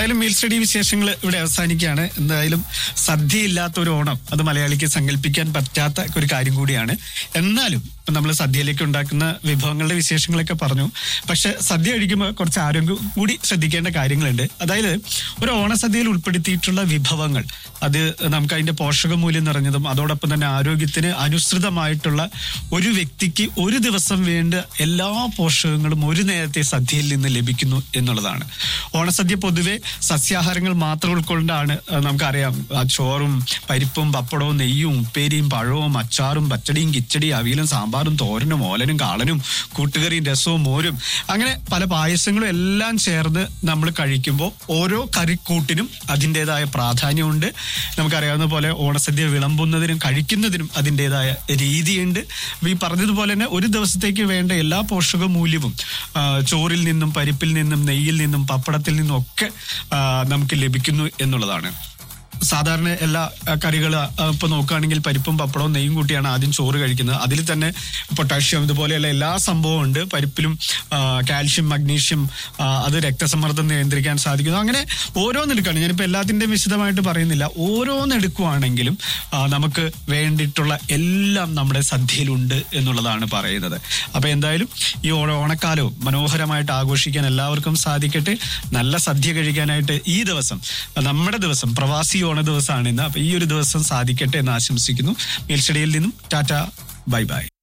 എന്തായാലും meal study വിശേഷങ്ങൾ ഇവിടെ അവസാനിക്കുകയാണ് എന്തായാലും സദ്യയില്ലാത്ത ഒരു ഓണം അത് മലയാളിക്ക് സങ്കല്പിക്കാൻ പറ്റാത്ത ഒരു കാര്യം കൂടിയാണ് എന്നാലും ഇപ്പൊ നമ്മൾ സദ്യയിലേക്ക് ഉണ്ടാക്കുന്ന വിഭവങ്ങളുടെ വിശേഷങ്ങളൊക്കെ പറഞ്ഞു പക്ഷെ സദ്യ കഴിക്കുമ്പോൾ കുറച്ച് ആരോഗ്യം കൂടി ശ്രദ്ധിക്കേണ്ട കാര്യങ്ങളുണ്ട് അതായത് ഒരു ഓണസദ്യയിൽ ഉൾപ്പെടുത്തിയിട്ടുള്ള വിഭവങ്ങൾ അത് നമുക്ക് അതിന്റെ പോഷക മൂല്യം നിറഞ്ഞതും അതോടൊപ്പം തന്നെ ആരോഗ്യത്തിന് അനുസൃതമായിട്ടുള്ള ഒരു വ്യക്തിക്ക് ഒരു ദിവസം വേണ്ട എല്ലാ പോഷകങ്ങളും ഒരു നേരത്തെ സദ്യയിൽ നിന്ന് ലഭിക്കുന്നു എന്നുള്ളതാണ് ഓണസദ്യ പൊതുവെ സസ്യാഹാരങ്ങൾ മാത്രം ഉൾക്കൊണ്ടാണ് അഹ് നമുക്കറിയാം ആ ചോറും പരിപ്പും പപ്പടവും നെയ്യും ഉപ്പേരിയും പഴവും അച്ചാറും പച്ചടിയും കിച്ചടിയും അവിയലും സാമ്പാറും തോരനും ഓലനും കാളനും കൂട്ടുകറിയും രസവും മോരും അങ്ങനെ പല പായസങ്ങളും എല്ലാം ചേർന്ന് നമ്മൾ കഴിക്കുമ്പോൾ ഓരോ കറിക്കൂട്ടിനും അതിൻ്റെതായ പ്രാധാന്യമുണ്ട് നമുക്കറിയാവുന്ന പോലെ ഓണസദ്യ വിളമ്പുന്നതിനും കഴിക്കുന്നതിനും അതിൻ്റെതായ രീതിയുണ്ട് അപ്പൊ ഈ പറഞ്ഞതുപോലെ തന്നെ ഒരു ദിവസത്തേക്ക് വേണ്ട എല്ലാ പോഷക മൂല്യവും ആ, ചോറിൽ നിന്നും പരിപ്പിൽ നിന്നും നെയ്യിൽ നിന്നും പപ്പടത്തിൽ നിന്നും ഒക്കെ ആ, നമുക്ക് ലഭിക്കുന്നു എന്നുള്ളതാണ് സാധാരണ എല്ലാ കറികൾ ഇപ്പൊ നോക്കുകയാണെങ്കിൽ പരിപ്പും പപ്പടവും നെയ്യും കൂട്ടിയാണ് ആദ്യം ചോറ് കഴിക്കുന്നത് അതിൽ തന്നെ പൊട്ടാഷ്യം ഇതുപോലെയുള്ള എല്ലാ സംഭവവും ഉണ്ട് പരിപ്പിലും ആ, കാൽഷ്യം മഗ്നീഷ്യം ആ, അത് രക്തസമ്മർദ്ദം നിയന്ത്രിക്കാൻ സാധിക്കുന്നു അങ്ങനെ ഓരോന്നെടുക്കുകയാണ് ഞാനിപ്പോൾ എല്ലാത്തിൻ്റെയും വിശദമായിട്ട് പറയുന്നില്ല ഓരോന്നെടുക്കുവാണെങ്കിലും ആ, നമുക്ക് വേണ്ടിയിട്ടുള്ള എല്ലാം നമ്മുടെ സദ്യയിലുണ്ട് എന്നുള്ളതാണ് പറയുന്നത് അപ്പൊ എന്തായാലും ഈ ഓണ ഓണക്കാലവും മനോഹരമായിട്ട് ആഘോഷിക്കാൻ എല്ലാവർക്കും സാധിക്കട്ടെ നല്ല സദ്യ കഴിക്കാനായിട്ട് ഈ ദിവസം നമ്മുടെ ദിവസം പ്രവാസി ഓണ ദിവസമാണ് ഇന്ന് അപ്പൊ ഈ ഒരു ദിവസം സാധിക്കട്ടെ എന്ന് ആശംസിക്കുന്നു മേൽച്ചടിയിൽ നിന്നും ടാറ്റ ബൈ ബൈ